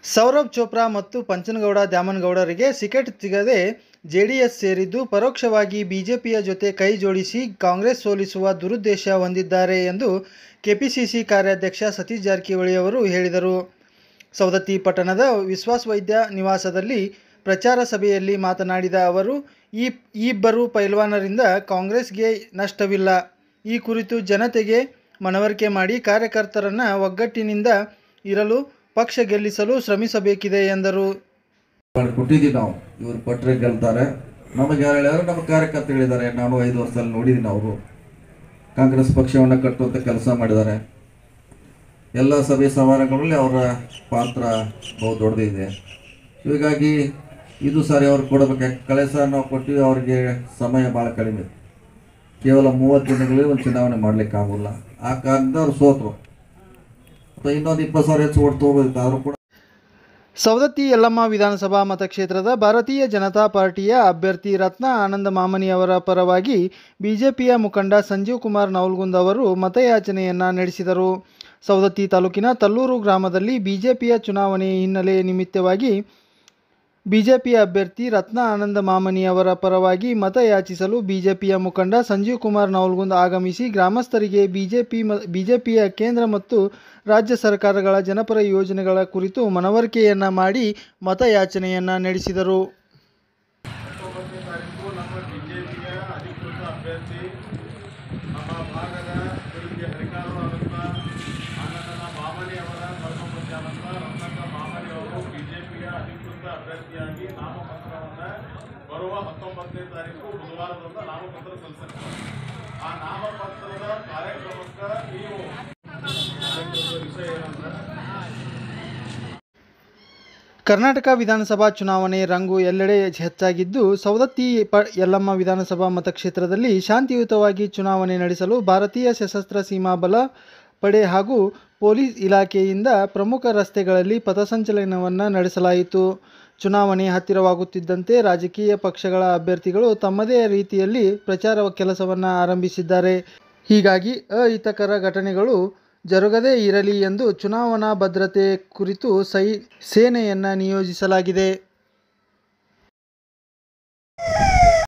ಸೌರಭ್ ಚೋಪ್ರಾ ಮತ್ತು ಪಂಚನಗೌಡ ದ್ಯಾಮನಗೌಡರಿಗೆ ಟಿಕೆಟ್ ಸಿಗದೆ ಜೆಡಿಎಸ್ ಸೇರಿದ್ದು ಪರೋಕ್ಷವಾಗಿ ಬಿಜೆಪಿಯ ಜೊತೆ ಕೈ ಜೋಡಿಸಿ ಕಾಂಗ್ರೆಸ್ ಸೋಲಿಸುವ ದುರುದ್ದೇಶ ಹೊಂದಿದ್ದಾರೆ ಎಂದು ಕೆಪಿಸಿಸಿ ಕಾರ್ಯಾಧ್ಯಕ್ಷ ಸತೀಶ್ ಜಾರಕಿಹೊಳಿ ಅವರು ಹೇಳಿದರು ಸವದತ್ತಿ ಪಟ್ಟಣದ ವಿಶ್ವಾಸ್ ವೈದ್ಯ ನಿವಾಸದಲ್ಲಿ ಪ್ರಚಾರ ಸಭೆಯಲ್ಲಿ ಮಾತನಾಡಿದ ಅವರು ಈ ಈ ಇಬ್ಬರು ಪೈಲ್ವಾನರಿಂದ ಕಾಂಗ್ರೆಸ್ಗೆ ನಷ್ಟವಿಲ್ಲ ಈ ಕುರಿತು ಜನತೆಗೆ ಮನವರಿಕೆ ಮಾಡಿ ಕಾರ್ಯಕರ್ತರನ್ನು ಒಗ್ಗಟ್ಟಿನಿಂದ ಇರಲು ಪಕ್ಷ ಗೆಲ್ಲಿಸಲು ಶ್ರಮಿಸಬೇಕಿದೆ ಎಂದರು ಮಾಡಿ ಕೊಟ್ಟಿದ್ದೀವಿ ನಾವು ಇವರು ಪಟ್ರೆ ಗೆಲ್ತಾರೆ ನಮಗೆ ಯಾರು ಹೇಳಿದ್ರೆ ನಮ್ಮ ಕಾರ್ಯಕರ್ತರು ಹೇಳಿದ್ದಾರೆ ನಾನು ಐದು ವರ್ಷದಲ್ಲಿ ನೋಡಿದ್ದೀನಿ ಅವರು ಕಾಂಗ್ರೆಸ್ ಪಕ್ಷವನ್ನು ಕಟ್ಟುವಂಥ ಕೆಲಸ ಮಾಡಿದ್ದಾರೆ ಎಲ್ಲ ಸಭೆ ಸಮಾರಂಭಗಳಲ್ಲಿ ಅವರ ಪಾತ್ರ ಬಹು ದೊಡ್ಡದಿದೆ ಹೀಗಾಗಿ ಇದು ಸಾರಿ ಅವ್ರಿಗೆ ಕೊಡಬೇಕು ಯಾಕೆ ಕಳೆ ಸಾರಿ ನಾವು ಕೊಟ್ಟಿವಿ ಅವ್ರಿಗೆ ಸಮಯ ಭಾಳ ಕಡಿಮೆ ಕೇವಲ ಮೂವತ್ತು ದಿನಗಳಲ್ಲಿ ಒಂದು ಚುನಾವಣೆ ಮಾಡ್ಲಿಕ್ಕೆ ಆಗೋಲ್ಲ ಆ ಕಾರಣದಿಂದ ಅವ್ರು ಸೋತರು ಅಥವಾ ಇನ್ನೊಂದು ಇಪ್ಪತ್ತು ಸಾವಿರ ಹೆಚ್ಚು ಓಟ್ ತೊಗೋಬೇಕು ಆದರೂ ಕೂಡ ಸವದತ್ತಿ ಯಲ್ಲಮ್ಮ ವಿಧಾನಸಭಾ ಮತಕ್ಷೇತ್ರದ ಭಾರತೀಯ ಜನತಾ ಪಾರ್ಟಿಯ ಅಭ್ಯರ್ಥಿ ರತ್ನ ಆನಂದ ಮಾಮನಿ ಅವರ ಪರವಾಗಿ ಬಿಜೆಪಿಯ ಮುಖಂಡ ಸಂಜೀವ್ ಕುಮಾರ್ ನವಲ್ಗುಂದ್ ಅವರು ಮತಯಾಚನೆಯನ್ನ ನಡೆಸಿದರು ಸವದತ್ತಿ ತಾಲೂಕಿನ ತಲ್ಲೂರು ಗ್ರಾಮದಲ್ಲಿ ಬಿಜೆಪಿಯ ಚುನಾವಣೆ ಹಿನ್ನೆಲೆ ನಿಮಿತ್ತವಾಗಿ ಬಿಜೆಪಿಯ ಅಭ್ಯರ್ಥಿ ರತ್ನ ಆನಂದ ಮಾಮನಿ ಅವರ ಪರವಾಗಿ ಮತಯಾಚಿಸಲು ಬಿಜೆಪಿಯ ಮುಖಂಡ ಸಂಜೀವ್ ಕುಮಾರ್ ನವಲ್ಗುಂದ್ ಆಗಮಿಸಿ ಗ್ರಾಮಸ್ಥರಿಗೆ ಬಿಜೆಪಿ ಮ ಬಿಜೆಪಿಯ ಕೇಂದ್ರ ಮತ್ತು ರಾಜ್ಯ ಸರ್ಕಾರಗಳ ಜನಪರ ಯೋಜನೆಗಳ ಕುರಿತು ಮನವರಿಕೆಯನ್ನ ಮಾಡಿ ಮತಯಾಚನೆಯನ್ನ ನಡೆಸಿದರು ಹತ್ತೊಂಬತ್ತನೇ ತಾರೀಕು ನಮ್ಮ ಬಿಜೆಪಿಯ ಅಧಿಕೃತ ಅಭ್ಯರ್ಥಿ ನಮ್ಮ ಭಾಗದ ಬೆಳಿಗ್ಗೆ ಹರಿಕಾರರಾದಂಥ ಆನಂದನ ಮಾಮನಿ ಅವರ ಧರ್ಮಪತ್ಯಾನಂದ ರತ್ನಕ್ಕ ಮಾಮನಿ ಅವರು ಬಿಜೆಪಿಯ ಅಧಿಕೃತ ಅಭ್ಯರ್ಥಿಯಾಗಿ ನಾಮಪತ್ರವನ್ನು ಬರುವ ಹತ್ತೊಂಬತ್ತನೇ ತಾರೀಕು ಬುಧವಾರದಂದು ನಾಮಪತ್ರ ಸಲ್ಲಿಸಿರ್ತಾರೆ ಆ ನಾಮಪತ್ರದ ಕಾರ್ಯಕ್ರಮಕ್ಕೆ ನೀವು ಕಾರ್ಯಕ್ರಮದ ವಿಷಯ ಏನಂದ್ರೆ ಕರ್ನಾಟಕ ವಿಧಾನಸಭಾ ಚುನಾವಣೆ ರಂಗು ಎಲ್ಲೆಡೆ ಹೆಚ್ಚಾಗಿದ್ದು ಸವದತ್ತಿ ಪ ಯಲ್ಲಮ್ಮ ವಿಧಾನಸಭಾ ಮತಕ್ಷೇತ್ರದಲ್ಲಿ ಶಾಂತಿಯುತವಾಗಿ ಚುನಾವಣೆ ನಡೆಸಲು ಭಾರತೀಯ ಸಶಸ್ತ್ರ ಸೀಮಾ ಬಲ ಪಡೆ ಹಾಗೂ ಪೊಲೀಸ್ ಇಲಾಖೆಯಿಂದ ಪ್ರಮುಖ ರಸ್ತೆಗಳಲ್ಲಿ ಪಥಸಂಚಲನವನ್ನು ನಡೆಸಲಾಯಿತು ಚುನಾವಣೆ ಹತ್ತಿರವಾಗುತ್ತಿದ್ದಂತೆ ರಾಜಕೀಯ ಪಕ್ಷಗಳ ಅಭ್ಯರ್ಥಿಗಳು ತಮ್ಮದೇ ರೀತಿಯಲ್ಲಿ ಪ್ರಚಾರ ಕೆಲಸವನ್ನು ಆರಂಭಿಸಿದ್ದಾರೆ ಹೀಗಾಗಿ ಅಹಿತಕರ ಘಟನೆಗಳು ಜರುಗದೇ ಇರಲಿ ಎಂದು ಚುನಾವಣಾ ಭದ್ರತೆ ಕುರಿತು ಸೈ ಸೇನೆಯನ್ನು ನಿಯೋಜಿಸಲಾಗಿದೆ